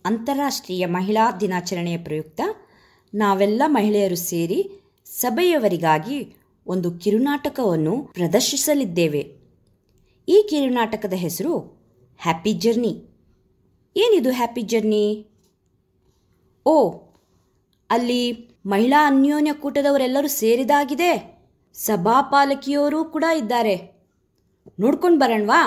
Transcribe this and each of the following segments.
ಅಂತಾರಾಷ್ಟ್ರೀಯ ಮಹಿಳಾ ದಿನಾಚರಣೆಯ ಪ್ರಯುಕ್ತ ನಾವೆಲ್ಲ ಮಹಿಳೆಯರು ಸೇರಿ ಸಭೆಯವರಿಗಾಗಿ ಒಂದು ಕಿರುನಾಟಕವನ್ನು ಪ್ರದರ್ಶಿಸಲಿದ್ದೇವೆ ಈ ಕಿರುನಾಟಕದ ಹೆಸರು ಹ್ಯಾಪಿ ಜರ್ನಿ ಏನಿದು ಹ್ಯಾಪಿ ಜರ್ನಿ ಓ ಅಲ್ಲಿ ಮಹಿಳಾ ಅನ್ಯೋನ್ಯ ಕೂಟದವರೆಲ್ಲರೂ ಸೇರಿದಾಗಿದೆ ಸಭಾಪಾಲಕಿಯವರು ಕೂಡ ಇದ್ದಾರೆ ನೋಡ್ಕೊಂಡು ಬರೋಣವಾ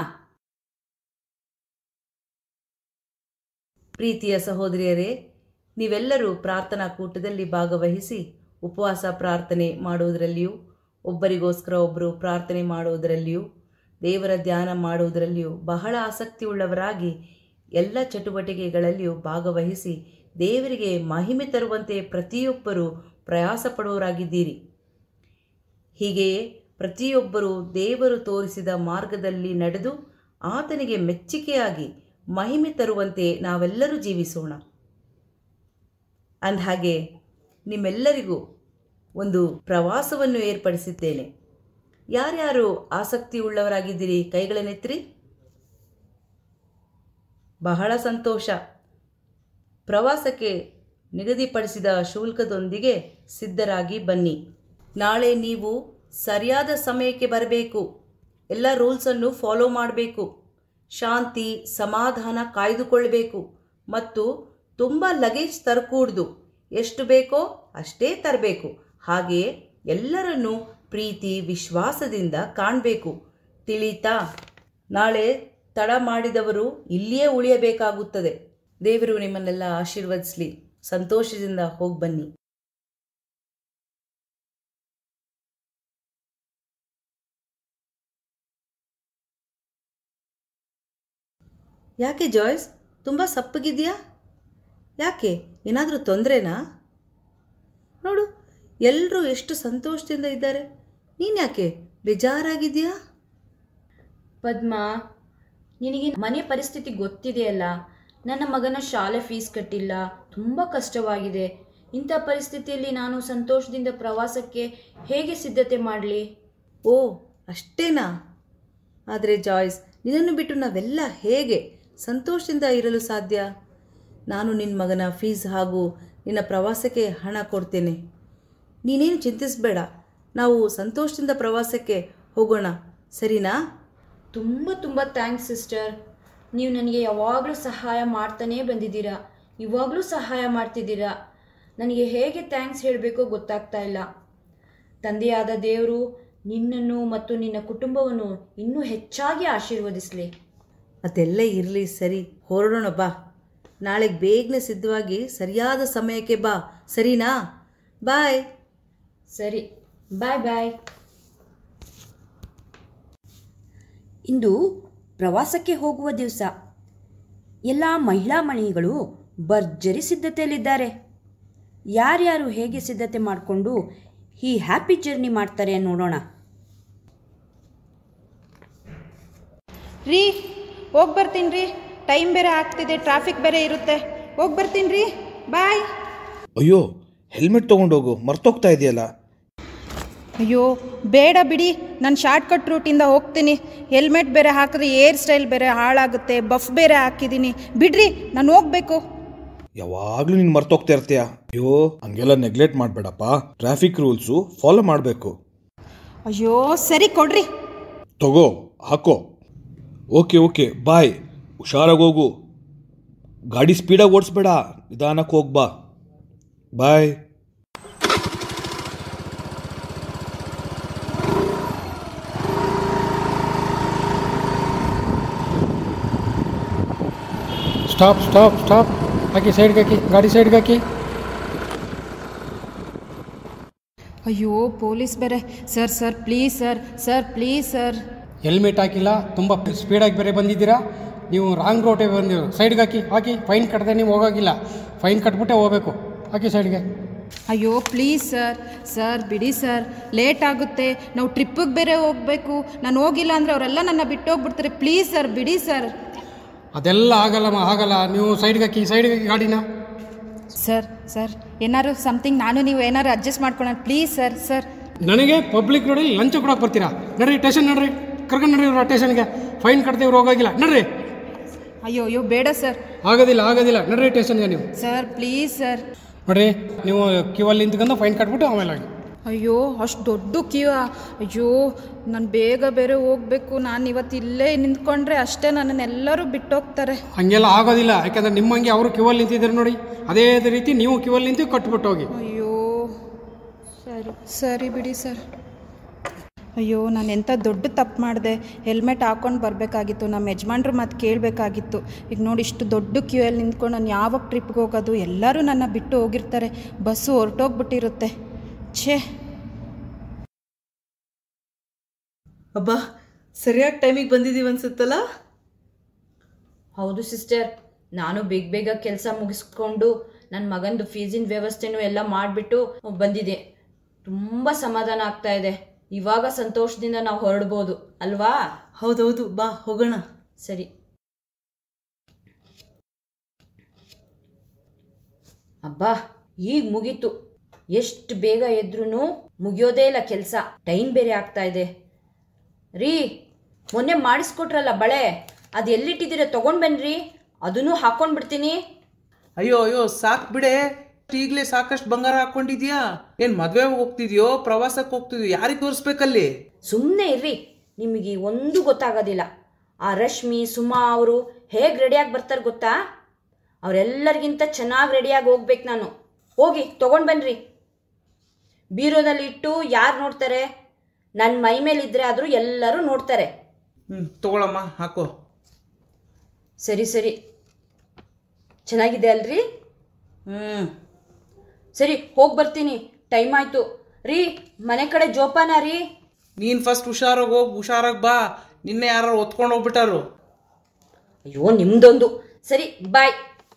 ಪ್ರೀತಿಯ ಸಹೋದರಿಯರೇ ನೀವೆಲ್ಲರೂ ಪ್ರಾರ್ಥನಾ ಕೂಟದಲ್ಲಿ ಭಾಗವಹಿಸಿ ಉಪವಾಸ ಪ್ರಾರ್ಥನೆ ಮಾಡುವುದರಲ್ಲಿಯೂ ಒಬ್ಬರಿಗೋಸ್ಕರ ಒಬ್ಬರು ಪ್ರಾರ್ಥನೆ ಮಾಡುವುದರಲ್ಲಿಯೂ ದೇವರ ಧ್ಯಾನ ಮಾಡುವುದರಲ್ಲಿಯೂ ಬಹಳ ಆಸಕ್ತಿಯುಳ್ಳವರಾಗಿ ಎಲ್ಲ ಚಟುವಟಿಕೆಗಳಲ್ಲಿಯೂ ಭಾಗವಹಿಸಿ ದೇವರಿಗೆ ಮಹಿಮೆ ತರುವಂತೆ ಪ್ರತಿಯೊಬ್ಬರೂ ಪ್ರಯಾಸ ಪಡುವವರಾಗಿದ್ದೀರಿ ಹೀಗೆಯೇ ಪ್ರತಿಯೊಬ್ಬರೂ ದೇವರು ತೋರಿಸಿದ ಮಾರ್ಗದಲ್ಲಿ ನಡೆದು ಆತನಿಗೆ ಮೆಚ್ಚುಗೆಯಾಗಿ ಮಹಿಮೆ ತರುವಂತೆ ನಾವೆಲ್ಲರೂ ಜೀವಿಸೋಣ ಅಂದಹಾಗೆ ನಿಮ್ಮೆಲ್ಲರಿಗೂ ಒಂದು ಪ್ರವಾಸವನ್ನು ಏರ್ಪಡಿಸಿದ್ದೇನೆ ಯಾರ್ಯಾರು ಆಸಕ್ತಿ ಉಳ್ಳವರಾಗಿದ್ದೀರಿ ಕೈಗಳನ್ನೆತ್ತಿರಿ ಬಹಳ ಸಂತೋಷ ಪ್ರವಾಸಕ್ಕೆ ನಿಗದಿಪಡಿಸಿದ ಶುಲ್ಕದೊಂದಿಗೆ ಸಿದ್ಧರಾಗಿ ಬನ್ನಿ ನಾಳೆ ನೀವು ಸರಿಯಾದ ಸಮಯಕ್ಕೆ ಬರಬೇಕು ಎಲ್ಲ ರೂಲ್ಸನ್ನು ಫಾಲೋ ಮಾಡಬೇಕು ಶಾಂತಿ ಸಮಾಧಾನ ಕಾಯ್ದುಕೊಳ್ಬೇಕು ಮತ್ತು ತುಂಬ ಲಗೇಜ್ ತರಕೂಡ್ದು ಎಷ್ಟು ಬೇಕೋ ಅಷ್ಟೇ ತರಬೇಕು ಹಾಗೆಯೇ ಎಲ್ಲರನ್ನೂ ಪ್ರೀತಿ ವಿಶ್ವಾಸದಿಂದ ಕಾಣಬೇಕು ತಿಳಿತಾ ನಾಳೆ ತಡ ಮಾಡಿದವರು ಇಲ್ಲಿಯೇ ಉಳಿಯಬೇಕಾಗುತ್ತದೆ ದೇವರು ನಿಮ್ಮನ್ನೆಲ್ಲ ಆಶೀರ್ವದಿಸಲಿ ಸಂತೋಷದಿಂದ ಹೋಗಿ ಬನ್ನಿ ಯಾಕೆ ಜಾಯ್ಸ್ ತುಂಬ ಸಪ್ಪಗಿದೆಯಾ ಯಾಕೆ ಏನಾದರೂ ತೊಂದರೆನಾ ನೋಡು ಎಲ್ಲರೂ ಎಷ್ಟು ಸಂತೋಷದಿಂದ ಇದ್ದಾರೆ ನೀನು ಯಾಕೆ ಬೇಜಾರಾಗಿದೆಯಾ ಪದ್ಮ ನಿನಗೆ ಮನೆ ಪರಿಸ್ಥಿತಿ ಗೊತ್ತಿದೆಯಲ್ಲ ನನ್ನ ಮಗನ ಶಾಲೆ ಫೀಸ್ ಕಟ್ಟಿಲ್ಲ ತುಂಬ ಕಷ್ಟವಾಗಿದೆ ಇಂಥ ಪರಿಸ್ಥಿತಿಯಲ್ಲಿ ನಾನು ಸಂತೋಷದಿಂದ ಪ್ರವಾಸಕ್ಕೆ ಹೇಗೆ ಸಿದ್ಧತೆ ಮಾಡಲಿ ಓ ಅಷ್ಟೇನಾ ಆದರೆ ಜಾಯ್ಸ್ ನಿನ್ನನ್ನು ಬಿಟ್ಟು ನಾವೆಲ್ಲ ಹೇಗೆ ಸಂತೋಷದಿಂದ ಇರಲು ಸಾಧ್ಯ ನಾನು ನಿನ್ನ ಮಗನ ಫೀಸ್ ಹಾಗೂ ನಿನ್ನ ಪ್ರವಾಸಕ್ಕೆ ಹಣ ಕೊಡ್ತೇನೆ ನೀನೇನು ಚಿಂತಿಸಬೇಡ ನಾವು ಸಂತೋಷದಿಂದ ಪ್ರವಾಸಕ್ಕೆ ಹೋಗೋಣ ಸರಿನಾ ತುಂಬ ತುಂಬ ಥ್ಯಾಂಕ್ಸ್ ಸಿಸ್ಟರ್ ನೀವು ನನಗೆ ಯಾವಾಗಲೂ ಸಹಾಯ ಮಾಡ್ತಾನೇ ಬಂದಿದ್ದೀರಾ ಇವಾಗಲೂ ಸಹಾಯ ಮಾಡ್ತಿದ್ದೀರಾ ನನಗೆ ಹೇಗೆ ಥ್ಯಾಂಕ್ಸ್ ಹೇಳಬೇಕೋ ಗೊತ್ತಾಗ್ತಾ ಇಲ್ಲ ತಂದೆಯಾದ ದೇವರು ನಿನ್ನನ್ನು ಮತ್ತು ನಿನ್ನ ಕುಟುಂಬವನ್ನು ಇನ್ನೂ ಹೆಚ್ಚಾಗಿ ಆಶೀರ್ವದಿಸಲಿ ಅದೆಲ್ಲ ಇರಲಿ ಸರಿ ಹೊರಡೋಣ ಬಾ ನಾಳೆಗೆ ಬೇಗನೆ ಸಿದ್ಧವಾಗಿ ಸರಿಯಾದ ಸಮಯಕ್ಕೆ ಬಾ ಸರಿನಾ ಬಾಯ್ ಸರಿ ಬಾಯ್ ಬಾಯ್ ಇಂದು ಪ್ರವಾಸಕ್ಕೆ ಹೋಗುವ ದಿವಸ ಎಲ್ಲ ಮಹಿಳಾ ಮಣಿಗಳು ಭರ್ಜರಿ ಸಿದ್ಧತೆಯಲ್ಲಿದ್ದಾರೆ ಯಾರ್ಯಾರು ಹೇಗೆ ಸಿದ್ಧತೆ ಮಾಡಿಕೊಂಡು ಈ ಹ್ಯಾಪಿ ಜರ್ನಿ ಮಾಡ್ತಾರೆ ನೋಡೋಣ ರೀ ಹೋಗಿ ಬರ್ತೀನಿ ರೀ ಟೈಮ್ ಬೇರೆ ಆಗ್ತಿದೆ ಟ್ರಾಫಿಕ್ ಬೇರೆ ಇರುತ್ತೆ ಹೋಗಿ ಬರ್ತೀನಿ ರೀ ಬಾಯ್ ಅಯ್ಯೋ ಹೆಲ್ಮೆಟ್ ತೊಗೊಂಡೋಗು ಮರ್ತೋಗ್ತಾ ಇದೆಯಲ್ಲ ಅಯ್ಯೋ ಬೇಡ ಬಿಡಿ ನಾನು ಶಾರ್ಟ್ ಕಟ್ ರೂಟಿಂದ ಹೋಗ್ತೀನಿ ಹೆಲ್ಮೆಟ್ ಬೇರೆ ಹಾಕಿದ್ರೆ ಏರ್ ಸ್ಟೈಲ್ ಬೇರೆ ಹಾಳಾಗುತ್ತೆ ಬಫ್ ಬೇರೆ ಹಾಕಿದ್ದೀನಿ ಬಿಡ್ರಿ ನಾನು ಹೋಗ್ಬೇಕು ಯಾವಾಗಲೂ ನೀನು ಮರ್ತೋಗ್ತಾ ಇರ್ತೀಯ ಅಯ್ಯೋ ಹಂಗೆಲ್ಲ ನೆಗ್ಲೆಕ್ಟ್ ಮಾಡಬೇಡಪ್ಪ ಟ್ರಾಫಿಕ್ ರೂಲ್ಸು ಫಾಲೋ ಮಾಡಬೇಕು ಅಯ್ಯೋ ಸರಿ ಕೊಡ್ರಿ ತಗೋ ಹಾಕೋ ಓಕೆ ಓಕೆ ಬಾಯ್ ಹುಷಾರಾಗಿ ಹೋಗು ಗಾಡಿ ಸ್ಪೀಡಾಗಿ ಓಡಿಸ್ಬೇಡ ನಿಧಾನಕ್ಕೆ ಹೋಗಿ ಬಾ ಬಾಯ್ ಸ್ಟಾಪ್ ಸ್ಟಾಪ್ ಸ್ಟಾಪ್ ಹಾಕಿ ಸೈಡ್ಗೆ ಹಾಕಿ ಗಾಡಿ ಸೈಡ್ಗೆ ಹಾಕಿ ಅಯ್ಯೋ ಪೊಲೀಸ್ ಬೇರೆ sir sir please sir sir please sir helmet ಹಾಕಿಲ್ಲ ತುಂಬ ಸ್ಪೀಡಾಗಿ ಬೇರೆ ಬಂದಿದ್ದೀರಾ ನೀವು ರಾಂಗ್ ರೋಟೇ ಬಂದಿರೋ ಸೈಡ್ಗೆ ಹಾಕಿ ಹಾಕಿ ಫೈನ್ ಕಟ್ಟದೆ ನೀವು ಹೋಗೋಗಿಲ್ಲ ಫೈನ್ ಕಟ್ಬಿಟ್ಟೆ ಹೋಗಬೇಕು ಹಾಕಿ ಸೈಡ್ಗೆ ಅಯ್ಯೋ ಪ್ಲೀಸ್ ಸರ್ ಸರ್ ಬಿಡಿ ಸರ್ ಲೇಟ್ ಆಗುತ್ತೆ ನಾವು ಟ್ರಿಪ್ಪಿಗೆ ಬೇರೆ ಹೋಗಬೇಕು ನಾನು ಹೋಗಿಲ್ಲ ಅಂದರೆ ಅವರೆಲ್ಲ ನನ್ನ ಬಿಟ್ಟು ಹೋಗ್ಬಿಡ್ತಾರೆ ಪ್ಲೀಸ್ ಸರ್ ಬಿಡಿ ಸರ್ ಅದೆಲ್ಲ ಆಗಲ್ಲಮ್ಮ ಆಗಲ್ಲ ನೀವು ಸೈಡ್ಗೆ ಹಾಕಿ ಸೈಡ್ಗೆ ಹಾಕಿ ಗಾಡಿನ ಸರ್ ಸರ್ ಏನಾದ್ರು ಸಮಥಿಂಗ್ ನಾನು ನೀವು ಏನಾದ್ರು ಅಡ್ಜಸ್ಟ್ ಮಾಡ್ಕೊಳ್ಳೋಣ ಪ್ಲೀಸ್ ಸರ್ ಸರ್ ನನಗೆ ಪಬ್ಲಿಕ್ ರೋಡಲ್ಲಿ ಲಂಚ ಕೊಡೋಕೆ ಬರ್ತೀರಾ ನಡ್ರಿ ಸ್ಟೇಷನ್ ನಡ್ರಿ ಕರ್ಕೊಂಡು ನಡ್ರಿ ಇವ್ರ ಸ್ಟೇಷನ್ಗೆ ಫೈನ್ ಕಟ್ದೆ ಇವ್ರು ಹೋಗೋಗಿಲ್ಲ ನಡ್ರಿ ಅಯ್ಯೋ ಅಯ್ಯೋ ಬೇಡ ಸರ್ ಆಗೋದಿಲ್ಲ ಆಗೋದಿಲ್ಲ ನಡ್ರಿ ಸ್ಟೇಷನ್ಗೆ ನೀವು ಸರ್ ಪ್ಲೀಸ್ ಸರ್ ನೋಡ್ರಿ ನೀವು ಕ್ಯೂವಲ್ಲಿ ನಿಂತ್ಕೊಂಡು ಫೈನ್ ಕಟ್ಬಿಟ್ಟು ಆಮೇಲೆ ಆಗಿ ಅಯ್ಯೋ ಅಷ್ಟು ದೊಡ್ಡ ಕ್ಯೂ ಅಯ್ಯೋ ನಾನು ಬೇಗ ಬೇರೆ ಹೋಗ್ಬೇಕು ನಾನು ಇವತ್ತು ಇಲ್ಲೇ ನಿಂತ್ಕೊಂಡ್ರೆ ಅಷ್ಟೇ ನನ್ನನ್ನೆಲ್ಲರೂ ಬಿಟ್ಟೋಗ್ತಾರೆ ಹಂಗೆಲ್ಲ ಆಗೋದಿಲ್ಲ ಯಾಕಂದ್ರೆ ನಿಮ್ಮಂಗೆ ಅವರು ಕ್ಯೂವಲ್ಲಿ ನಿಂತಿದ್ದಾರೆ ನೋಡಿ ಅದೇ ರೀತಿ ನೀವು ಕ್ಯೂವಲ್ಲಿ ನಿಂತು ಕಟ್ಬಿಟ್ಟು ಹೋಗಿ ಅಯ್ಯೋ ಸರಿ ಸರಿ ಬಿಡಿ ಸರ್ ಅಯ್ಯೋ ನಾನು ಎಂಥ ದೊಡ್ಡ ತಪ್ಪು ಮಾಡಿದೆ ಹೆಲ್ಮೆಟ್ ಹಾಕ್ಕೊಂಡು ಬರಬೇಕಾಗಿತ್ತು ನಮ್ಮ ಯಜಮಾನ್ರ ಮಾತು ಕೇಳಬೇಕಾಗಿತ್ತು ಈಗ ನೋಡಿ ಇಷ್ಟು ದೊಡ್ಡ ಕ್ಯೂ ಅಲ್ಲಿ ನಿಂತ್ಕೊಂಡು ನಾನು ಯಾವಾಗ ಟ್ರಿಪ್ಗೆ ಹೋಗೋದು ಎಲ್ಲರೂ ನನ್ನ ಬಿಟ್ಟು ಹೋಗಿರ್ತಾರೆ ಬಸ್ಸು ಹೊರಟೋಗ್ಬಿಟ್ಟಿರುತ್ತೆ ಛೇ ಅಬ್ಬಾ ಸರಿಯಾಗಿ ಟೈಮಿಗೆ ಬಂದಿದ್ದೀವಿ ಅನ್ಸುತ್ತಲ್ಲ ಹೌದು ಸಿಸ್ಟರ್ ನಾನು ಬೇಗ ಬೇಗ ಕೆಲಸ ಮುಗಿಸ್ಕೊಂಡು ನನ್ನ ಮಗಂದು ಫೀಸಿನ ವ್ಯವಸ್ಥೆನೂ ಎಲ್ಲ ಮಾಡಿಬಿಟ್ಟು ಬಂದಿದೆ ತುಂಬ ಸಮಾಧಾನ ಆಗ್ತಾ ಇದೆ ಇವಾಗ ಸಂತೋಷದಿಂದ ನಾವು ಹೊರಡ್ಬೋದು ಅಲ್ವಾ ಹೌದೌದು ಬಾ ಹೋಗೋಣ ಸರಿ ಅಬ್ಬಾ ಈಗ ಮುಗೀತು ಎಷ್ಟು ಬೇಗ ಎದ್ರೂ ಮುಗಿಯೋದೇ ಇಲ್ಲ ಕೆಲಸ ಟೈಮ್ ಬೇರೆ ಆಗ್ತಾ ಇದೆ ರೀ ಮೊನ್ನೆ ಮಾಡಿಸ್ಕೊಟ್ರಲ್ಲ ಬಳೆ ಅದು ಎಲ್ಲಿಟ್ಟಿದ್ದೀರ ತಗೊಂಡ್ ಬನ್ರಿ ಅದನ್ನು ಹಾಕೊಂಡ್ ಬಿಡ್ತೀನಿ ಅಯ್ಯೋ ಅಯ್ಯೋ ಸಾಕ್ ಬಿಡೆ ಈಗಲೇ ಸಾಕಷ್ಟು ಬಂಗಾರ ಹಾಕೊಂಡಿದ್ಯಾ ಏನ್ ಮದ್ವೆ ಹೋಗ್ತಿದ್ಯೋ ಪ್ರವಾಸಕ್ಕೆ ಹೋಗ್ತಿದ್ಯೋ ಯಾರಿಗೆ ತೋರಿಸ್ಬೇಕಲ್ಲಿ ಸುಮ್ಮನೆ ಇರ್ರಿ ನಿಮಗೆ ಒಂದು ಗೊತ್ತಾಗೋದಿಲ್ಲ ಆ ರಶ್ಮಿ ಸುಮಾ ಅವರು ಹೇಗೆ ರೆಡಿಯಾಗಿ ಬರ್ತಾರೆ ಗೊತ್ತಾ ಅವರೆಲ್ಲರಿಗಿಂತ ಚೆನ್ನಾಗಿ ರೆಡಿಯಾಗಿ ಹೋಗ್ಬೇಕು ನಾನು ಹೋಗಿ ತಗೊಂಡು ಬನ್ನಿರಿ ಬೀರೋದಲ್ಲಿ ಇಟ್ಟು ಯಾರು ನೋಡ್ತಾರೆ ನನ್ನ ಮೈ ಮೇಲಿದ್ರೆ ಆದರೂ ಎಲ್ಲರೂ ನೋಡ್ತಾರೆ ಹ್ಮ್ ತಗೊಳಮ್ಮ ಹಾಕೋ ಸರಿ ಸರಿ ಚೆನ್ನಾಗಿದೆ ಅಲ್ರಿ ಹ್ಞೂ ಸರಿ ಹೋಗಿ ಬರ್ತೀನಿ ಟೈಮ್ ಆಯಿತು ರೀ ಮನೆ ಕಡೆ ಜೋಪಾನ ರೀ ನೀನ್ ಫಸ್ಟ್ ಹುಷಾರಾಗಿ ಹೋಗಿ ಹುಷಾರಾಗಿ ಬಾ ನಿನ್ನೆ ಯಾರು ಒತ್ಕೊಂಡು ಹೋಗ್ಬಿಟ್ಟಾರು ಅಯ್ಯೋ ನಿಮ್ದೊಂದು ಸರಿ ಬಾಯ್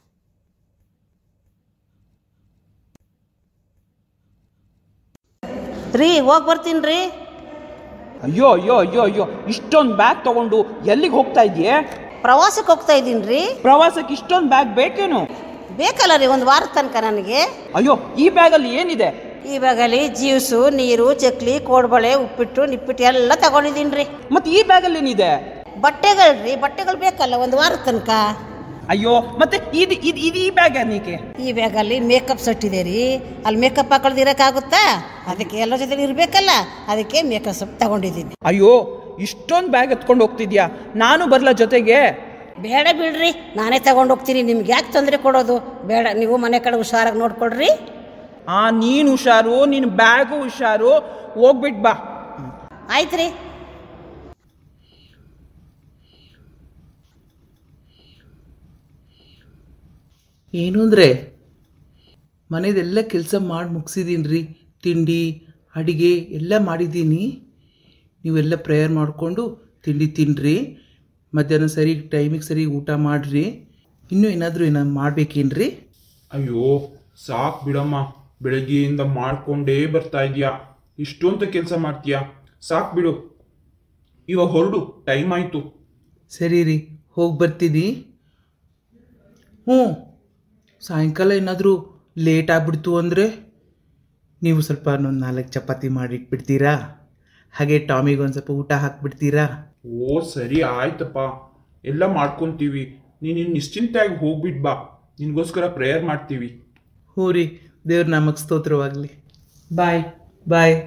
ರೀ ಹೋಗಿ ಬರ್ತೀನಿ ರೀ ಅಯ್ಯೋ ಅಯ್ಯೋ ಅಯ್ಯೋ ಅಯ್ಯೋ ಇಷ್ಟೊಂದು ಬ್ಯಾಗ್ ತಗೊಂಡು ಎಲ್ಲಿಗೆ ಹೋಗ್ತಾ ಇದೆಯೇ ಪ್ರವಾಸಕ್ಕೆ ಹೋಗ್ತಾ ಇದ್ದೀನಿ ರೀ ಪ್ರವಾಸಕ್ಕೆ ಇಷ್ಟೊಂದು ಬ್ಯಾಗ್ ಬೇಕೇನು ಬೇಕಲ್ಲ ರೀ ಒಂದು ವಾರದ ತನಕ ನನಗೆ ಅಯ್ಯೋ ಈ ಬ್ಯಾಗಲ್ಲಿ ಏನಿದೆ ಈ ಬಾಗಲಿ ಜ್ಯೂಸು ನೀರು ಚಕ್ಲಿ ಕೋಡ್ಬಳೆ ಉಪ್ಪಿಟ್ಟು ನಿಪ್ಪಿಟ್ಟು ಎಲ್ಲ ತಗೊಂಡಿದ್ದೀನಿ ರೀ ಮತ್ತೆ ಈ ಬ್ಯಾಗಲ್ಲಿ ಏನಿದೆ ಬಟ್ಟೆಗಳು ರೀ ಬಟ್ಟೆಗಳು ಬೇಕಲ್ಲ ಒಂದು ವಾರದ ತನಕ ಅಯ್ಯೋ ಮತ್ತೆ ಇದು ಇದು ಇದು ಈ ಬ್ಯಾಗ್ ಏನಕ್ಕೆ ಈ ಬ್ಯಾಗಲ್ಲಿ ಮೇಕಪ್ ಸೆಟ್ ಇದೆ ರೀ ಅಲ್ಲಿ ಮೇಕಪ್ ಹಾಕೊಳ್ದು ಇರೋಕ್ಕಾಗುತ್ತಾ ಅದಕ್ಕೆ ಎಲ್ಲ ಜೊತೆ ಇರಬೇಕಲ್ಲ ಅದಕ್ಕೆ ಮೇಕಪ್ ಸೆಟ್ ತಗೊಂಡಿದ್ದೀನಿ ಅಯ್ಯೋ ಇಷ್ಟೊಂದು ಬ್ಯಾಗ್ ಎತ್ಕೊಂಡು ಹೋಗ್ತಿದ್ಯಾ ನಾನು ಬರಲ ಜೊತೆಗೆ ಬೇಡ ಬಿಡ್ರಿ ನಾನೇ ತಗೊಂಡು ಹೋಗ್ತೀನಿ ನಿಮ್ಗೆ ಯಾಕೆ ತೊಂದರೆ ಕೊಡೋದು ಬೇಡ ನೀವು ಮನೆ ಕಡೆ ಹುಷಾರಾಗಿ ನೋಡ್ಕೊಳ್ರಿ ಆ ನೀನು ಹುಷಾರು ನಿನ್ನ ಬ್ಯಾಗು ಹುಷಾರು ಹೋಗ್ಬಿಟ್ ಬಾ ಆಯ್ತು ರೀ ಏನು ಅಂದರೆ ಮನೆದೆಲ್ಲ ಕೆಲಸ ಮಾಡಿ ಮುಗಿಸಿದ್ದೀನಿ ರೀ ತಿಂಡಿ ಅಡಿಗೆ ಎಲ್ಲ ಮಾಡಿದ್ದೀನಿ ನೀವೆಲ್ಲ ಪ್ರೇಯರ್ ಮಾಡಿಕೊಂಡು ತಿಂಡಿ ತಿನ್ನಿರಿ ಮಧ್ಯಾಹ್ನ ಸರಿ ಟೈಮಿಗೆ ಸರಿ ಊಟ ಮಾಡಿರಿ ಇನ್ನೂ ಏನಾದರೂ ಏನಾದ್ರು ಮಾಡ್ಬೇಕೇನ್ರಿ ಅಯ್ಯೋ ಸಾಕ್ ಬಿಡಮ್ಮ ಬೆಳಗ್ಗೆಯಿಂದ ಮಾಡ್ಕೊಂಡೇ ಬರ್ತಾ ಇದೀಯಾ ಇಷ್ಟೊಂತ ಕೆಲಸ ಮಾಡ್ತೀಯಾ ಸಾಕ್ ಬಿಡು ಇವಾಗ ಹೊರಡು ಟೈಮ್ ಆಯ್ತು ಸರಿ ರೀ ಹೋಗಿ ಬರ್ತೀನಿ ಹ್ಞೂ ಸಾಯಂಕಾಲ ಏನಾದರೂ ಲೇಟ್ ಆಗ್ಬಿಡ್ತು ಅಂದರೆ ನೀವು ಸ್ವಲ್ಪ ಒಂದು ನಾಲ್ಕು ಚಪಾತಿ ಮಾಡಿಟ್ಬಿಡ್ತೀರಾ ಹಾಗೆ ಟಾಮಿಗೆ ಒಂದು ಸ್ವಲ್ಪ ಊಟ ಹಾಕ್ಬಿಡ್ತೀರಾ ಓ ಸರಿ ಆಯ್ತಪ್ಪ ಎಲ್ಲ ಮಾಡ್ಕೊಂತೀವಿ ನೀನು ಇನ್ನು ನಿಶ್ಚಿಂತೆಯಾಗಿ ಹೋಗ್ಬಿಟ್ ಬಾ ನಿನಗೋಸ್ಕರ ಪ್ರೇಯರ್ ಮಾಡ್ತೀವಿ ಹ್ಞೂ ರೀ ದೇವ್ರ ನಮಗೆ ಸ್ತೋತ್ರವಾಗಲಿ ಬಾಯ್ ಬಾಯ್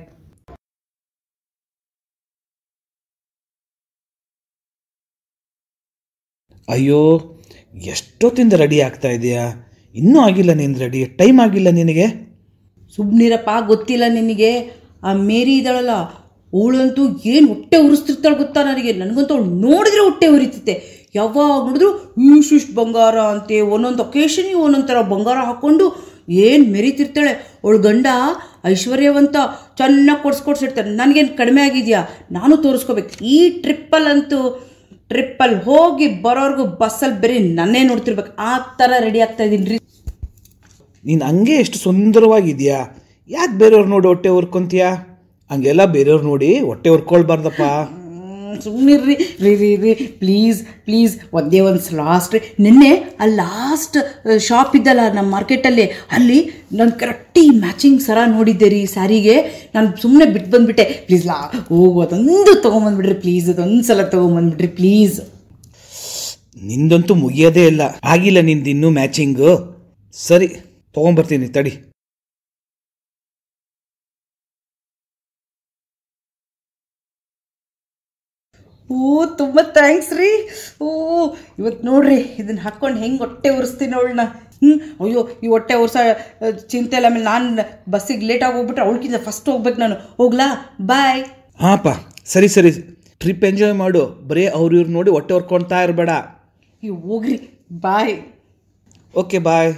ಅಯ್ಯೋ ಎಷ್ಟೊತ್ತಿಂದ ರೆಡಿ ಆಗ್ತಾ ಇದೆಯಾ ಇನ್ನೂ ಆಗಿಲ್ಲ ನೀನು ರೆಡಿ ಟೈಮ್ ಆಗಿಲ್ಲ ನಿನಗೆ ಸುಮ್ಮನಿರಪ್ಪ ಗೊತ್ತಿಲ್ಲ ನಿನಗೆ ಆ ಮೇರಿ ಇದ್ದಾಳಲ್ಲ ಅವಳಂತೂ ಏನು ಹೊಟ್ಟೆ ಉರಿಸ್ತಿರ್ತಾಳೆ ಗೊತ್ತಾ ನನಗೆ ನನಗಂತೂ ಅವಳು ನೋಡಿದ್ರೆ ಹೊಟ್ಟೆ ಉರಿತೈತೆ ಯಾವಾಗ ನೋಡಿದ್ರು ಇಷ್ಟಿಷ್ಟು ಬಂಗಾರ ಅಂತೆ ಒಂದೊಂದು ಒಕೇಶನಿಗೆ ಒಂದೊಂದು ಥರ ಬಂಗಾರ ಹಾಕ್ಕೊಂಡು ಏನು ಮೆರಿತಿರ್ತಾಳೆ ಅವಳ ಗಂಡ ಐಶ್ವರ್ಯವಂತ ಚೆನ್ನಾಗಿ ಕೊಡ್ಸ್ಕೊಡ್ಸಿರ್ತಾನೆ ನನಗೇನು ಕಡಿಮೆ ಆಗಿದೆಯಾ ನಾನು ತೋರಿಸ್ಕೋಬೇಕು ಈ ಟ್ರಿಪ್ಪಲ್ಲಂತೂ ಟ್ರಿಪ್ಪಲ್ಲಿ ಹೋಗಿ ಬರೋರ್ಗು ಬಸ್ಸಲ್ಲಿ ಬರೀ ನನ್ನೇ ನೋಡ್ತಿರ್ಬೇಕು ಆ ಥರ ರೆಡಿ ಆಗ್ತಾ ಇದ್ದೀನಿ ರೀ ನೀನು ಹಂಗೆ ಎಷ್ಟು ಸುಂದರವಾಗಿದೆಯಾ ಯಾಕೆ ಬೇರೆಯವ್ರು ನೋಡಿ ಹೊಟ್ಟೆ ಉರ್ಕೊಂತೀಯಾ ಹಂಗೆಲ್ಲ ಬೇರೆಯವ್ರು ನೋಡಿ ಹೊಟ್ಟೆ ಉರ್ಕೊಳ್ಬಾರ್ದಪ್ಪ ಸುಮ್ಮನಿರ್ರಿ ರೀ ರೀ ರೀ ಪ್ಲೀಸ್ ಪ್ಲೀಸ್ ಒಂದೇ ಒಂದು ಲಾಸ್ಟ್ ರೀ ನಿನ್ನೆ ಆ ಲಾಸ್ಟ್ ಶಾಪ್ ಇದ್ದಲ್ಲ ನಮ್ಮ ಮಾರ್ಕೆಟಲ್ಲಿ ಅಲ್ಲಿ ನಾನು ಕರೆಕ್ಟಿ ಮ್ಯಾಚಿಂಗ್ ಸರ ನೋಡಿದ್ದೆ ರೀ ಸ್ಯಾರಿಗೆ ನಾನು ಸುಮ್ಮನೆ ಬಿಟ್ಟು ಬಂದುಬಿಟ್ಟೆ ಪ್ಲೀಸ್ ಲಾ ಹೋಗು ಅದೊಂದು ತೊಗೊಂಬಂದ್ಬಿಡ್ರಿ ಪ್ಲೀಸ್ ಅದೊಂದು ಸಲ ತೊಗೊಂಬಂದ್ಬಿಡ್ರಿ ಪ್ಲೀಸ್ ನಿಂದಂತೂ ಮುಗಿಯೋದೇ ಇಲ್ಲ ಆಗಿಲ್ಲ ನಿಂದು ಇನ್ನೂ ಮ್ಯಾಚಿಂಗು ಸರಿ ತೊಗೊಂಬರ್ತೀನಿ ತಡಿ ಓ ತುಂಬ ಥ್ಯಾಂಕ್ಸ್ ರೀ ಓ ಇವತ್ತು ನೋಡ್ರಿ ಇದನ್ನ ಹಾಕ್ಕೊಂಡು ಹೆಂಗೆ ಹೊಟ್ಟೆ ಉರಿಸ್ತೀನಿ ಅವಳನ್ನ ಹ್ಞೂ ಅಯ್ಯೋ ಈ ಹೊಟ್ಟೆ ಉರ್ಸ ಚಿಂತೆ ಇಲ್ಲ ಆಮೇಲೆ ನಾನು ಬಸ್ಸಿಗೆ ಲೇಟಾಗಿ ಹೋಗ್ಬಿಟ್ರೆ ಅವಳಕ್ಕಿಂತ ಫಸ್ಟ್ ಹೋಗ್ಬೇಕು ನಾನು ಹೋಗ್ಲಾ ಬಾಯ್ ಹಾಂಪ್ಪ ಸರಿ ಸರಿ ಟ್ರಿಪ್ ಎಂಜಾಯ್ ಮಾಡು ಬರೀ ಅವ್ರು ಇವ್ರು ನೋಡಿ ಹೊಟ್ಟೆ ಹೊರ್ಕೊಳ್ತಾ ಇರಬೇಡ ಈ ಹೋಗ್ರಿ ಬಾಯ್ ಓಕೆ ಬಾಯ್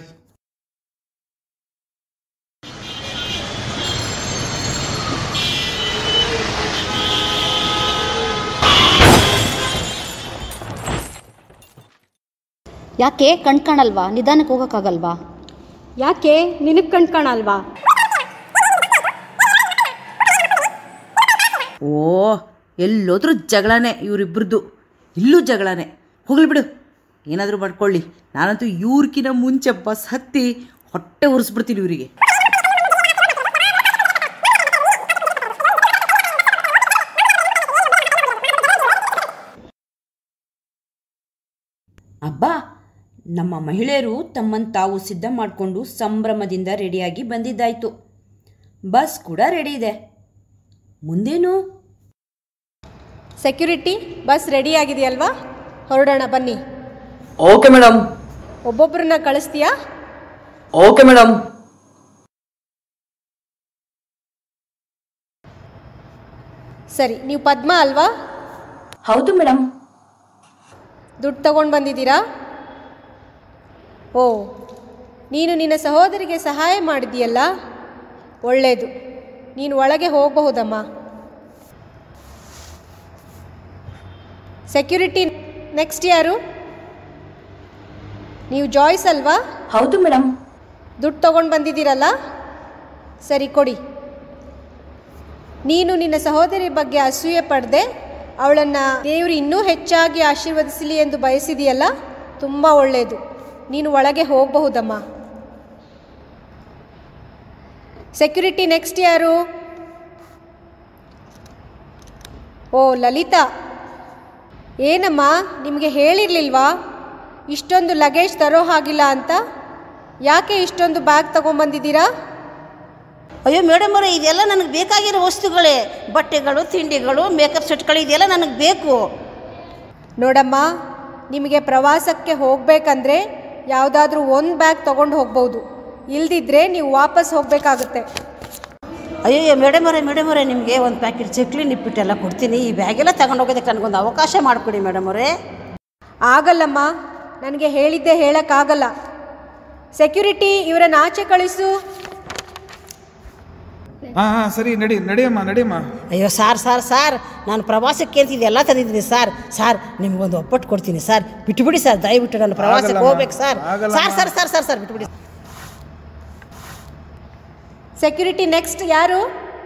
ಯಾಕೆ ಕಣ್ ಕಾಣಲ್ವಾ ನಿಧಾನಕ್ಕೆ ಹೋಗೋಕ್ಕಾಗಲ್ವಾ ಯಾಕೆ ನಿನಗೆ ಕಣ್ ಕಾಣಲ್ವಾ ಓ ಎಲ್ಲೋದ್ರೂ ಜಗಳನೇ ಇವರಿಬ್ಬರದು ಇಲ್ಲೂ ಜಗಳನೇ ಹೋಗ್ಲಿ ಬಿಡು ಏನಾದರೂ ಮಾಡ್ಕೊಳ್ಳಿ ನಾನಂತೂ ಇವ್ರಕಿನ ಮುಂಚೆ ಬಸ್ ಹತ್ತಿ ಹೊಟ್ಟೆ ಉರಿಸ್ಬಿಡ್ತೀನಿ ಇವರಿಗೆ ಅಬ್ಬಾ ನಮ್ಮ ಮಹಿಳೆಯರು ತಮ್ಮನ್ನು ತಾವು ಸಿದ್ಧ ಮಾಡಿಕೊಂಡು ಸಂಭ್ರಮದಿಂದ ರೆಡಿಯಾಗಿ ಬಂದಿದ್ದಾಯಿತು ಬಸ್ ಕೂಡ ರೆಡಿ ಇದೆ ಮುಂದೇನು ಸೆಕ್ಯೂರಿಟಿ ಬಸ್ ರೆಡಿ ಆಗಿದೆಯಲ್ವಾ ಹೊರಡೋಣ ಬನ್ನಿ ಓಕೆ ಮೇಡಮ್ ಒಬ್ಬೊಬ್ಬರನ್ನ ಕಳಿಸ್ತೀಯಾ ಓಕೆ ಮೇಡಮ್ ಸರಿ ನೀವು ಪದ್ಮ ಅಲ್ವಾ ಹೌದು ಮೇಡಮ್ ದುಡ್ಡು ತಗೊಂಡು ಬಂದಿದ್ದೀರಾ ಓ ನೀನು ನಿನ್ನ ಸಹೋದರಿಗೆ ಸಹಾಯ ಮಾಡಿದೀಯಲ್ಲ ಒಳ್ಳೆಯದು ನೀನು ಒಳಗೆ ಹೋಗಬಹುದಮ್ಮ ಸೆಕ್ಯೂರಿಟಿ ನೆಕ್ಸ್ಟ್ ಯಾರು ನೀವು ಜಾಯ್ಸ್ ಅಲ್ವಾ ಹೌದು ಮೇಡಮ್ ದುಡ್ಡು ತಗೊಂಡು ಬಂದಿದ್ದೀರಲ್ಲ ಸರಿ ಕೊಡಿ ನೀನು ನಿನ್ನ ಸಹೋದರಿ ಬಗ್ಗೆ ಅಸೂಯೆ ಪಡೆದೆ ಅವಳನ್ನು ದೇವರು ಇನ್ನೂ ಹೆಚ್ಚಾಗಿ ಆಶೀರ್ವದಿಸಲಿ ಎಂದು ಬಯಸಿದೆಯಲ್ಲ ತುಂಬ ಒಳ್ಳೆಯದು ನೀನು ಒಳಗೆ ಹೋಗಬಹುದಮ್ಮ ಸೆಕ್ಯೂರಿಟಿ ನೆಕ್ಸ್ಟ್ ಯಾರು ಓ ಲಲಿತಾ ಏನಮ್ಮ ನಿಮಗೆ ಹೇಳಿರಲಿಲ್ವಾ ಇಷ್ಟೊಂದು ಲಗೇಜ್ ತರೋ ಹಾಗಿಲ್ಲ ಅಂತ ಯಾಕೆ ಇಷ್ಟೊಂದು ಬ್ಯಾಗ್ ತಗೊಂಬಂದಿದ್ದೀರಾ ಅಯ್ಯೋ ಮೇಡಮ್ ಅವರೇ ಇದೆಲ್ಲ ನನಗೆ ಬೇಕಾಗಿರೋ ವಸ್ತುಗಳೇ ಬಟ್ಟೆಗಳು ತಿಂಡಿಗಳು ಮೇಕಪ್ ಸೆಟ್ಗಳು ಇದೆಲ್ಲ ನನಗೆ ಬೇಕು ನೋಡಮ್ಮ ನಿಮಗೆ ಪ್ರವಾಸಕ್ಕೆ ಹೋಗಬೇಕಂದ್ರೆ ಯಾವುದಾದ್ರೂ ಒಂದು ಬ್ಯಾಗ್ ತೊಗೊಂಡು ಹೋಗ್ಬೋದು ಇಲ್ದಿದ್ರೆ ನೀವು ವಾಪಸ್ ಹೋಗಬೇಕಾಗುತ್ತೆ ಅಯ್ಯೋ ಮೇಡಮ್ ಅವರೇ ಮೇಡಮ್ ಅವರೇ ನಿಮಗೆ ಒಂದು ಪ್ಯಾಕೆಟ್ ಚಕ್ಲಿ ನಿಪ್ಪಿಟ್ಟೆಲ್ಲ ಕೊಡ್ತೀನಿ ಈ ಬ್ಯಾಗೆಲ್ಲ ತಗೊಂಡು ಹೋಗೋದಕ್ಕೆ ನನಗೊಂದು ಅವಕಾಶ ಮಾಡಿಕೊಡಿ ಮೇಡಮ್ ಅವರೇ ಆಗಲ್ಲಮ್ಮ ನನಗೆ ಹೇಳಿದ್ದೆ ಹೇಳೋಕ್ಕಾಗಲ್ಲ ಸೆಕ್ಯೂರಿಟಿ ಇವರನ್ನು ಆಚೆ ಕಳಿಸು ಹಾಂ ಹಾಂ ಸರಿ ನಡಿ ನಡಿಯಮ್ಮ ನಡಿಯಮ್ಮ ಅಯ್ಯೋ ಸಾರ್ ಸಾರ್ ಸಾರ್ ನಾನು ಪ್ರವಾಸಕ್ಕೆ ಅಂತ ಇದೆಲ್ಲ ತಂದಿದ್ದೀನಿ ಸರ್ ಸರ್ ನಿಮ್ಗೊಂದು ಒಪ್ಪಟ್ಟು ಕೊಡ್ತೀನಿ ಸರ್ ಬಿಟ್ಟುಬಿಡಿ ಸರ್ ದಯವಿಟ್ಟು ನಾನು ಪ್ರವಾಸಕ್ಕೆ ಆಗಲ್ಲಮ್ಮ. ಹೋಗ್ಬೇಕು ಸರ್ ಆಗಲ್ಲಮ್ಮ. Sir sir sir sir sir ಬಿಟ್ಬಿಡಿ ಸೆಕ್ಯೂರಿಟಿ ನೆಕ್ಸ್ಟ್ ಯಾರು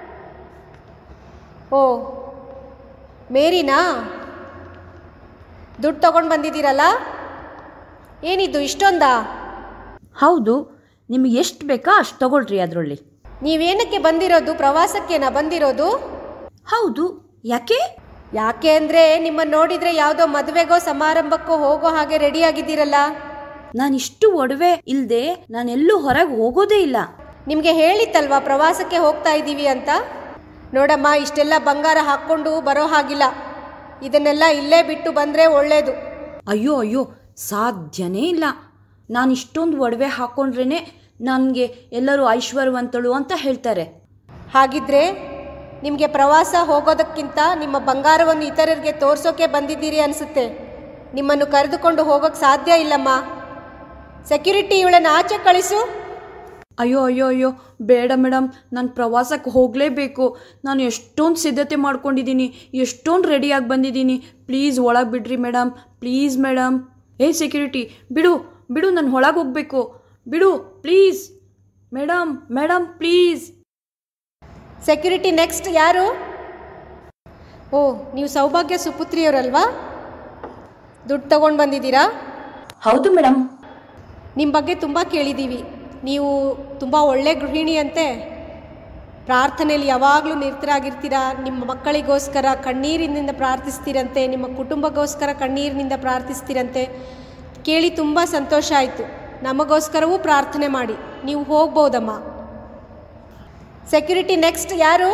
ಓ ಮೇರಿನಾ ದುಡ್ಡು ತಗೊಂಡು ಬಂದಿದ್ದೀರಲ್ಲ ಏನಿದು ಇಷ್ಟೊಂದಾ ಹೌದು ನಿಮಗೆ ಎಷ್ಟು ಬೇಕಾ ಅಷ್ಟು ತಗೊಳ್ರಿ ಅದರಲ್ಲಿ ನೀವೇನಕ್ಕೆ ಬಂದಿರೋದು ಪ್ರವಾಸಕ್ಕೇನಾ ಬಂದಿರೋದು ಹೌದು ಯಾಕೆ ಯಾಕೆ ಅಂದರೆ ನಿಮ್ಮನ್ನು ನೋಡಿದರೆ ಯಾವುದೋ ಮದುವೆಗೋ ಸಮಾರಂಭಕ್ಕೋ ಹೋಗೋ ಹಾಗೆ ರೆಡಿ ಆಗಿದ್ದೀರಲ್ಲ ನಾನಿಷ್ಟು ಒಡವೆ ಇಲ್ಲದೆ ನಾನೆಲ್ಲೂ ಹೊರಗೆ ಹೋಗೋದೇ ಇಲ್ಲ ನಿಮಗೆ ಹೇಳಿತ್ತಲ್ವಾ ಪ್ರವಾಸಕ್ಕೆ ಹೋಗ್ತಾ ಇದ್ದೀವಿ ಅಂತ ನೋಡಮ್ಮ ಇಷ್ಟೆಲ್ಲ ಬಂಗಾರ ಹಾಕ್ಕೊಂಡು ಬರೋ ಹಾಗಿಲ್ಲ ಇದನ್ನೆಲ್ಲ ಇಲ್ಲೇ ಬಿಟ್ಟು ಬಂದರೆ ಒಳ್ಳೆಯದು ಅಯ್ಯೋ ಅಯ್ಯೋ ಸಾಧ್ಯನೇ ಇಲ್ಲ ನಾನು ಇಷ್ಟೊಂದು ಒಡವೆ ಹಾಕ್ಕೊಂಡ್ರೇ ನನಗೆ ಎಲ್ಲರೂ ಐಶ್ವರ್ಯವಂತಳು ಅಂತ ಹೇಳ್ತಾರೆ ಹಾಗಿದ್ರೆ ನಿಮಗೆ ಪ್ರವಾಸ ಹೋಗೋದಕ್ಕಿಂತ ನಿಮ್ಮ ಬಂಗಾರವನ್ನು ಇತರರಿಗೆ ತೋರಿಸೋಕೆ ಬಂದಿದ್ದೀರಿ ಅನಿಸುತ್ತೆ ನಿಮ್ಮನ್ನು ಕರೆದುಕೊಂಡು ಹೋಗೋಕ್ಕೆ ಸಾಧ್ಯ ಇಲ್ಲಮ್ಮ ಸೆಕ್ಯೂರಿಟಿ ಇವಳನ್ನು ಆಚೆ ಕಳಿಸು ಅಯ್ಯೋ ಅಯ್ಯೋ ಅಯ್ಯೋ ಬೇಡ ಮೇಡಮ್ ನಾನು ಪ್ರವಾಸಕ್ಕೆ ಹೋಗಲೇಬೇಕು ನಾನು ಎಷ್ಟೊಂದು ಸಿದ್ಧತೆ ಮಾಡ್ಕೊಂಡಿದ್ದೀನಿ ಎಷ್ಟೊಂದು ರೆಡಿಯಾಗಿ ಬಂದಿದ್ದೀನಿ ಪ್ಲೀಸ್ ಒಳಗೆ ಬಿಡ್ರಿ ಮೇಡಮ್ ಪ್ಲೀಸ್ ಮೇಡಮ್ ಏ ಸೆಕ್ಯೂರಿಟಿ ಬಿಡು ಬಿಡು ನಾನು ಒಳಗೆ ಹೋಗಬೇಕು ಬಿಡು please madam madam please security next ಯಾರು ಓ ನೀವು ಸೌಭಾಗ್ಯ ಸುಪುತ್ರಿಯವರಲ್ವಾ ದುಡ್ಡು ತಗೊಂಡು ಬಂದಿದ್ದೀರಾ ಹೌದು ಮೇಡಮ್ ನಿಮ್ಮ ಬಗ್ಗೆ ತುಂಬ ಕೇಳಿದ್ದೀವಿ ನೀವು ತುಂಬ ಒಳ್ಳೆ ಗೃಹಿಣಿ ಅಂತೆ ಪ್ರಾರ್ಥನೆಯಲ್ಲಿ ಯಾವಾಗಲೂ ನಿರತರಾಗಿರ್ತೀರಾ ನಿಮ್ಮ ಮಕ್ಕಳಿಗೋಸ್ಕರ ಕಣ್ಣೀರಿನಿಂದ ಪ್ರಾರ್ಥಿಸ್ತೀರಂತೆ ನಿಮ್ಮ ಕುಟುಂಬಕ್ಕೋಸ್ಕರ ಕಣ್ಣೀರಿನಿಂದ ಪ್ರಾರ್ಥಿಸ್ತೀರಂತೆ ಕೇಳಿ ತುಂಬ ಸಂತೋಷ ಆಯಿತು ನಮಗೋಸ್ಕರವೂ ಪ್ರಾರ್ಥನೆ ಮಾಡಿ ನೀವು ಹೋಗ್ಬೋದಮ್ಮ ಸೆಕ್ಯೂರಿಟಿ ನೆಕ್ಸ್ಟ್ ಯಾರು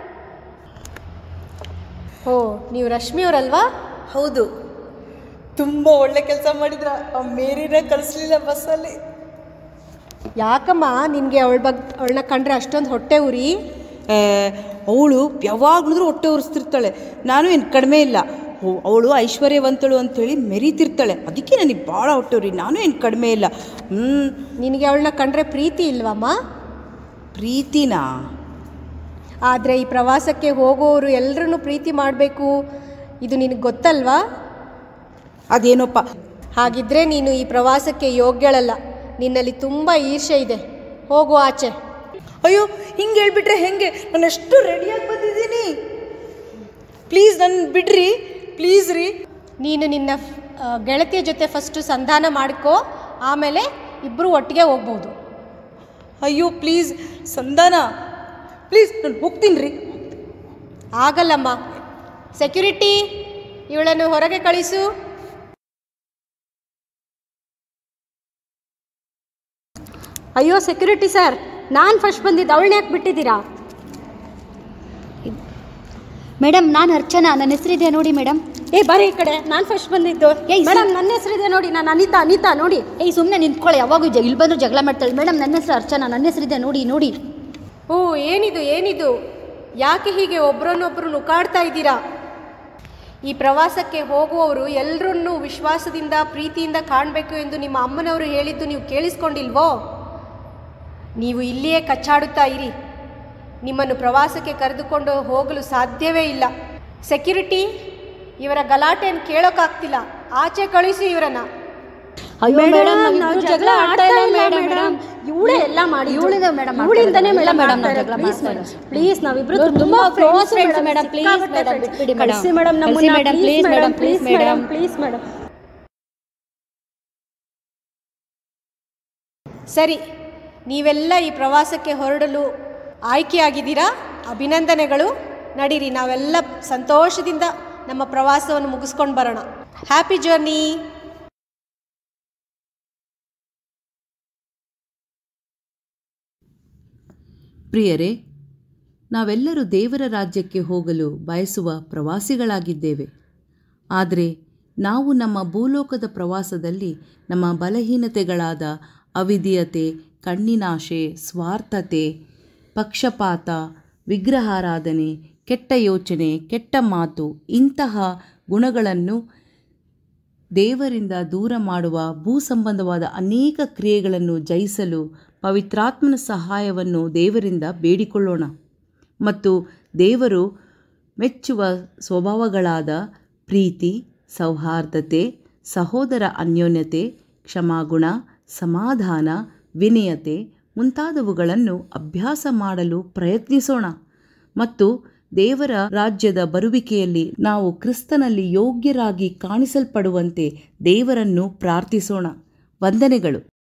ಓ ನೀವು ರಶ್ಮಿ ಅವರಲ್ವಾ ಹೌದು ತುಂಬ ಒಳ್ಳೆ ಕೆಲಸ ಮಾಡಿದ್ರ ಆ ಮೇರಿನ ಕಳಿಸ್ಲಿಲ್ಲ ಬಸ್ಸಲ್ಲಿ ಯಾಕಮ್ಮ ನಿನಗೆ ಅವಳ ಬಗ್ಗೆ ಅವಳನ್ನ ಕಂಡ್ರೆ ಅಷ್ಟೊಂದು ಹೊಟ್ಟೆ ಉರಿ ಅವಳು ಯಾವಾಗಲೂ ಹೊಟ್ಟೆ ಉರಿಸ್ತಿರ್ತಾಳೆ ನಾನು ಏನು ಕಡಿಮೆ ಇಲ್ಲ ಅವಳು ಐಶ್ವರ್ಯವಂತಳು ಅಂಥೇಳಿ ಮೆರೀತಿರ್ತಾಳೆ ಅದಕ್ಕೆ ನನಗೆ ಭಾಳ ಹೊಟ್ಟೆ ಉರಿ ನಾನು ಏನು ಕಡಿಮೆ ಇಲ್ಲ ಹ್ಞೂ ನಿನಗೆ ಅವಳನ್ನ ಕಂಡ್ರೆ ಪ್ರೀತಿ ಇಲ್ವಮ್ಮ ಪ್ರೀತಿನಾ ಆದರೆ ಈ ಪ್ರವಾಸಕ್ಕೆ ಹೋಗೋರು ಎಲ್ಲರನ್ನೂ ಪ್ರೀತಿ ಮಾಡಬೇಕು ಇದು ನಿನಗೆ ಗೊತ್ತಲ್ವಾ ಅದೇನೋಪ್ಪ ಹಾಗಿದ್ರೆ ನೀನು ಈ ಪ್ರವಾಸಕ್ಕೆ ಯೋಗ್ಯಳಲ್ಲ ನಿನ್ನಲ್ಲಿ ತುಂಬ ಈರ್ಷೆ ಇದೆ ಹೋಗು ಆಚೆ ಅಯ್ಯೋ ಹಿಂಗೆ ಹೇಳ್ಬಿಟ್ರೆ ಹೆಂಗೆ ನಾನು ಎಷ್ಟು ರೆಡಿಯಾಗಿ ಬಂದಿದ್ದೀನಿ ಪ್ಲೀಸ್ ನನ್ನ ಬಿಡ್ರಿ ಪ್ಲೀಸ್ ರೀ ನೀನು ನಿನ್ನ ಆ, ಗೆಳತಿಯ ಜೊತೆ ಫಸ್ಟು ಸಂಧಾನ ಮಾಡ್ಕೋ ಆಮೇಲೆ ಇಬ್ಬರು ಒಟ್ಟಿಗೆ ಹೋಗ್ಬೋದು ಅಯ್ಯೋ ಪ್ಲೀಸ್ ಸಂಧಾನ ಪ್ಲೀಸ್ ನಾನು ಹೋಗ್ತೀನಿ ರೀ ಆಗಲ್ಲಮ್ಮ ಸೆಕ್ಯೂರಿಟಿ ಇವಳನ್ನು ಹೊರಗೆ ಕಳಿಸು ಅಯ್ಯೋ ಸೆಕ್ಯೂರಿಟಿ ಸರ್ ನಾನು ಫಸ್ಟ್ ಬಂದಿದ್ದು ಅವಳನ್ನ ಯಾಕೆ ಬಿಟ್ಟಿದ್ದೀರಾ ಮೇಡಮ್ ನಾನು ಅರ್ಚನಾ ನನ್ನ ಹೆಸರಿದೆ ನೋಡಿ ಮೇಡಮ್ ಏ ಬರೀ ಈ ಕಡೆ ನಾನು ಫಸ್ಟ್ ಬಂದಿದ್ದು ಏಯ್, ಮೇಡಮ್ ನನ್ನ ಹೆಸರಿದೆ ನೋಡಿ ನಾನು ಅನಿತಾ ಅನಿತಾ ನೋಡಿ ಏಯ್ ಸುಮ್ಮನೆ ನಿಂತ್ಕೊಳ್ಳಿ ಯಾವಾಗೂ ಜ ಇಲ್ಲಿ ಬಂದರೂ ಜಗಳ ಮಾಡ್ತಾಳೆ ಮೇಡಮ್ ನನ್ನ ಹೆಸರು ಅರ್ಚನಾ ನನ್ನ ಹೆಸರಿದೆ ನೋಡಿ ನೋಡಿ ಓ ಏನಿದು ಏನಿದು ಯಾಕೆ ಹೀಗೆ ಒಬ್ರನ್ನೊಬ್ರು ನುಕಾಡ್ತಾ ಇದ್ದೀರಾ ಈ ಪ್ರವಾಸಕ್ಕೆ ಹೋಗುವವರು ಎಲ್ಲರನ್ನೂ ವಿಶ್ವಾಸದಿಂದ ಪ್ರೀತಿಯಿಂದ ಕಾಣಬೇಕು ಎಂದು ನಿಮ್ಮ ಅಮ್ಮನವರು ಹೇಳಿದ್ದು ನೀವು ಕೇಳಿಸ್ಕೊಂಡಿಲ್ವೋ ನೀವು ಇಲ್ಲಿಯೇ ಕಚ್ಚಾಡುತ್ತಾ ಇರಿ ನಿಮ್ಮನ್ನು ಪ್ರವಾಸಕ್ಕೆ ಕರೆದುಕೊಂಡು ಹೋಗಲು ಸಾಧ್ಯವೇ ಇಲ್ಲ ಸೆಕ್ಯೂರಿಟಿ ಇವರ ಗಲಾಟೆಯನ್ನು ಕೇಳೋಕ್ಕಾಗ್ತಿಲ್ಲ ಆಚೆ ಕಳಿಸಿ ಇವರನ್ನ ಅಯ್ಯೋ ಮೇಡಮ್ ನಾವು ಜಗಳ ಆಡ್ತಾ ಇಲ್ಲ ಮೇಡಮ್ ಇವಳೇ ಎಲ್ಲ ಮಾಡಿ ಇವಳಿಂದ ಮೇಡಮ್ ಇವಳಿಂದನೇ ಇಲ್ಲ ಮೇಡಮ್ ಮೇಡಮ್ ಮೇಡಮ್ ನಾವು ಜಗಳ ಪ್ಲೀಸ್ ಮಾಡ್ತಾ ಮೇಡಮ್ ಪ್ಲೀಸ್ ನಾವಿಬ್ರು ಇವ್ರು ತುಂಬಾ ತುಂಬಾ close close friends madam madam. Please madam, ಬಿಟ್ಬಿಡಿ madam. ಕಳಿಸಿ ಮೇಡಮ್ ಕಳ್ಸಿ ನಮ್ಮನ್ನ madam, please please madam madam, please please madam madam. Please madam ಸರಿ ನೀವೆಲ್ಲ ಈ ಪ್ರವಾಸಕ್ಕೆ ಹೊರಡಲು ಆಯ್ಕೆಯಾಗಿದ್ದೀರಾ ಅಭಿನಂದನೆಗಳು ನಡೀರಿ ನಾವೆಲ್ಲ ಸಂತೋಷದಿಂದ ನಮ್ಮ ಪ್ರವಾಸವನ್ನು ಮುಗಿಸ್ಕೊಂಡು ಬರೋಣ ಹ್ಯಾಪಿ ಜರ್ನಿ ಪ್ರಿಯರೇ ನಾವೆಲ್ಲರೂ ದೇವರ ರಾಜ್ಯಕ್ಕೆ ಹೋಗಲು ಬಯಸುವ ಪ್ರವಾಸಿಗಳಾಗಿದ್ದೇವೆ ಆದರೆ ನಾವು ನಮ್ಮ ಭೂಲೋಕದ ಪ್ರವಾಸದಲ್ಲಿ ನಮ್ಮ ಬಲಹೀನತೆಗಳಾದ ಅವಿಧೇಯತೆ ಕಣ್ಣಿನಾಶೆ ಸ್ವಾರ್ಥತೆ ಪಕ್ಷಪಾತ ವಿಗ್ರಹಾರಾಧನೆ ಕೆಟ್ಟ ಯೋಚನೆ ಕೆಟ್ಟ ಮಾತು ಇಂತಹ ಗುಣಗಳನ್ನು ದೇವರಿಂದ ದೂರ ಮಾಡುವ ಭೂ ಸಂಬಂಧವಾದ ಅನೇಕ ಕ್ರಿಯೆಗಳನ್ನು ಜಯಿಸಲು ಪವಿತ್ರಾತ್ಮನ ಸಹಾಯವನ್ನು ದೇವರಿಂದ ಬೇಡಿಕೊಳ್ಳೋಣ ಮತ್ತು ದೇವರು ಮೆಚ್ಚುವ ಸ್ವಭಾವಗಳಾದ ಪ್ರೀತಿ ಸೌಹಾರ್ದತೆ ಸಹೋದರ ಅನ್ಯೋನ್ಯತೆ ಕ್ಷಮಾಗುಣ ಸಮಾಧಾನ ವಿನಯತೆ ಮುಂತಾದವುಗಳನ್ನು ಅಭ್ಯಾಸ ಮಾಡಲು ಪ್ರಯತ್ನಿಸೋಣ ಮತ್ತು ದೇವರ ರಾಜ್ಯದ ಬರುವಿಕೆಯಲ್ಲಿ ನಾವು ಕ್ರಿಸ್ತನಲ್ಲಿ ಯೋಗ್ಯರಾಗಿ ಕಾಣಿಸಲ್ಪಡುವಂತೆ ದೇವರನ್ನು ಪ್ರಾರ್ಥಿಸೋಣ ವಂದನೆಗಳು